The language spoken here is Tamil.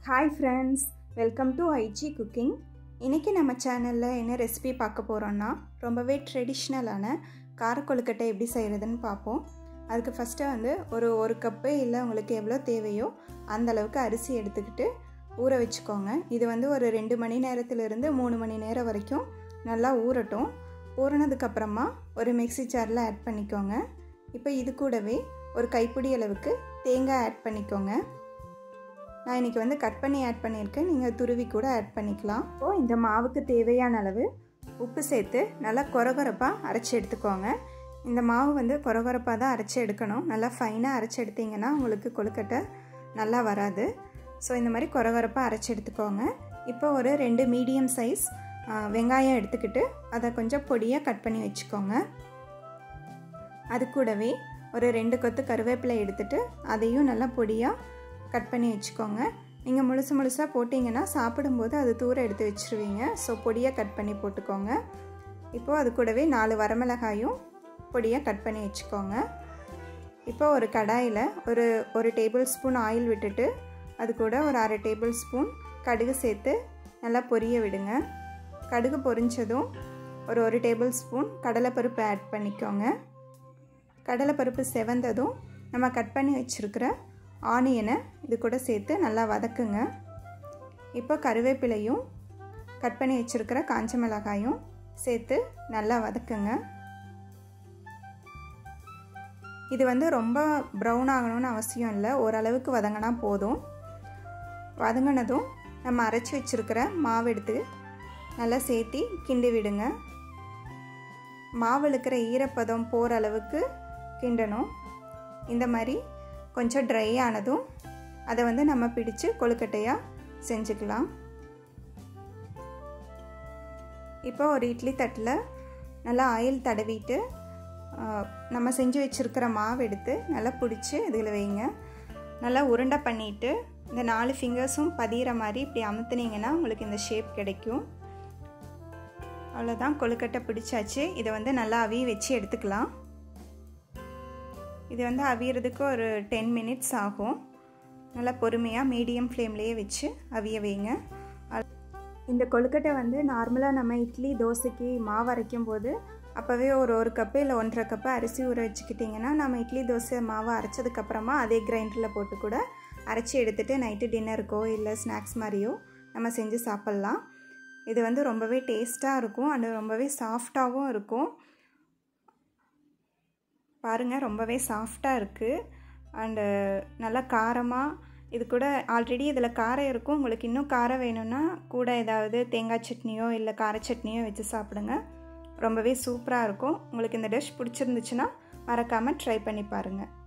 hi friends welcome to IG cooking இன்றைக்கி நம்ம சேனலில் என்ன ரெசிபி பார்க்க போகிறோன்னா ரொம்பவே ட்ரெடிஷ்னலான காரக்கொழுக்கட்டை எப்படி செய்கிறதுன்னு பார்ப்போம் அதுக்கு ஃபஸ்ட்டு வந்து ஒரு ஒரு கப்பு இல்லை உங்களுக்கு எவ்வளோ தேவையோ அந்த அளவுக்கு அரிசி எடுத்துக்கிட்டு ஊற வச்சுக்கோங்க இது வந்து ஒரு ரெண்டு மணி நேரத்துலேருந்து மூணு மணி நேரம் வரைக்கும் நல்லா ஊறட்டும் ஊறினதுக்கப்புறமா ஒரு மிக்சி ஜாரில் ஆட் பண்ணிக்கோங்க இப்போ இது கூடவே ஒரு கைப்பிடி அளவுக்கு தேங்காய் ஆட் பண்ணிக்கோங்க நான் இன்றைக்கி வந்து கட் பண்ணி ஆட் பண்ணியிருக்கேன் நீங்கள் துருவி கூட ஆட் பண்ணிக்கலாம் இப்போது இந்த மாவுக்கு தேவையான அளவு உப்பு சேர்த்து நல்லா கொரகொரப்பாக அரைச்சி எடுத்துக்கோங்க இந்த மாவு வந்து கொரகொரப்பாக தான் அரைச்சி எடுக்கணும் நல்லா ஃபைனாக அரைச்சி எடுத்திங்கன்னா உங்களுக்கு கொழுக்கட்டை நல்லா வராது ஸோ இந்த மாதிரி கொரகொரப்பாக அரைச்சி எடுத்துக்கோங்க இப்போ ஒரு ரெண்டு மீடியம் சைஸ் வெங்காயம் எடுத்துக்கிட்டு அதை கொஞ்சம் பொடியாக கட் பண்ணி வச்சுக்கோங்க அது கூடவே ஒரு ரெண்டு கொத்து கருவேப்பிலை எடுத்துகிட்டு அதையும் நல்லா பொடியாக கட் பண்ணி வச்சுக்கோங்க நீங்கள் முழுசு முழுசாக போட்டிங்கன்னா சாப்பிடும்போது அது தூர எடுத்து வச்சுருவீங்க ஸோ பொடியாக கட் பண்ணி போட்டுக்கோங்க இப்போது அது கூடவே நாலு வரமிளகாயும் பொடியாக கட் பண்ணி வச்சுக்கோங்க இப்போ ஒரு கடாயில் ஒரு ஒரு டேபிள் ஸ்பூன் ஆயில் விட்டுட்டு அது கூட ஒரு அரை டேபிள் ஸ்பூன் கடுகு சேர்த்து நல்லா பொரிய விடுங்க கடுகு பொரிஞ்சதும் ஒரு ஒரு டேபிள் ஸ்பூன் கடலைப்பருப்பு ஆட் பண்ணிக்கோங்க கடலைப்பருப்பு செவந்ததும் நம்ம கட் பண்ணி வச்சுருக்கிற ஆனியனை இது கூட சேர்த்து நல்லா வதக்குங்க இப்போ கருவேப்பிலையும் கட் பண்ணி வச்சுருக்கிற காஞ்ச மிளகாயும் சேர்த்து நல்லா வதக்குங்க இது வந்து ரொம்ப ப்ரௌன் ஆகணும்னு அவசியம் இல்லை ஓரளவுக்கு வதங்கினா போதும் வதங்கினதும் நம்ம அரைச்சி வச்சுருக்கிற மாவு எடுத்து நல்லா சேர்த்தி கிண்டி விடுங்க மாவு இருக்கிற ஈரப்பதம் போகிற அளவுக்கு கிண்டணும் இந்த மாதிரி கொஞ்சம் ட்ரை ஆனதும் அதை வந்து நம்ம பிடிச்சு கொழுக்கட்டையாக செஞ்சுக்கலாம் இப்போ ஒரு இட்லி தட்டில் நல்லா ஆயில் தடவிட்டு நம்ம செஞ்சு வச்சுருக்கிற மாவு எடுத்து நல்லா பிடிச்சி இதில் வைங்க நல்லா உருண்டை பண்ணிவிட்டு இந்த நாலு ஃபிங்கர்ஸும் பதிகிற மாதிரி இப்படி அமுத்துனீங்கன்னா உங்களுக்கு இந்த ஷேப் கிடைக்கும் அவ்வளோதான் கொழுக்கட்டை பிடிச்சாச்சு இதை வந்து நல்லா அவிய வச்சு எடுத்துக்கலாம் இது வந்து அவியறதுக்கு ஒரு டென் மினிட்ஸ் ஆகும் நல்லா பொறுமையாக மீடியம் ஃப்ளேம்லேயே வச்சு அவிய வைங்க இந்த கொழுக்கட்டை வந்து நார்மலாக நம்ம இட்லி தோசைக்கு மாவு அரைக்கும் போது அப்போவே ஒரு ஒரு கப்பு இல்லை ஒன்றரை கப்பு அரிசி ஊற வச்சுக்கிட்டிங்கன்னா நம்ம இட்லி தோசை மாவு அரைச்சதுக்கப்புறமா அதே கிரைண்டரில் போட்டு கூட அரைச்சி எடுத்துகிட்டு நைட்டு டின்னருக்கோ இல்லை ஸ்நாக்ஸ் மாதிரியோ நம்ம செஞ்சு சாப்பிட்லாம் இது வந்து ரொம்பவே டேஸ்ட்டாக இருக்கும் அண்ட் ரொம்பவே சாஃப்டாகவும் இருக்கும் பாருங்கள் ரொம்பவே சாஃப்டாக இருக்குது அண்டு நல்லா காரமாக இது கூட ஆல்ரெடி இதில் காரம் இருக்கும் உங்களுக்கு இன்னும் காரம் வேணும்னா கூட ஏதாவது தேங்காய் சட்னியோ இல்லை கார சட்னியோ வச்சு சாப்பிடுங்க ரொம்பவே சூப்பராக இருக்கும் உங்களுக்கு இந்த டிஷ் பிடிச்சிருந்துச்சுன்னா மறக்காமல் ட்ரை பண்ணி பாருங்கள்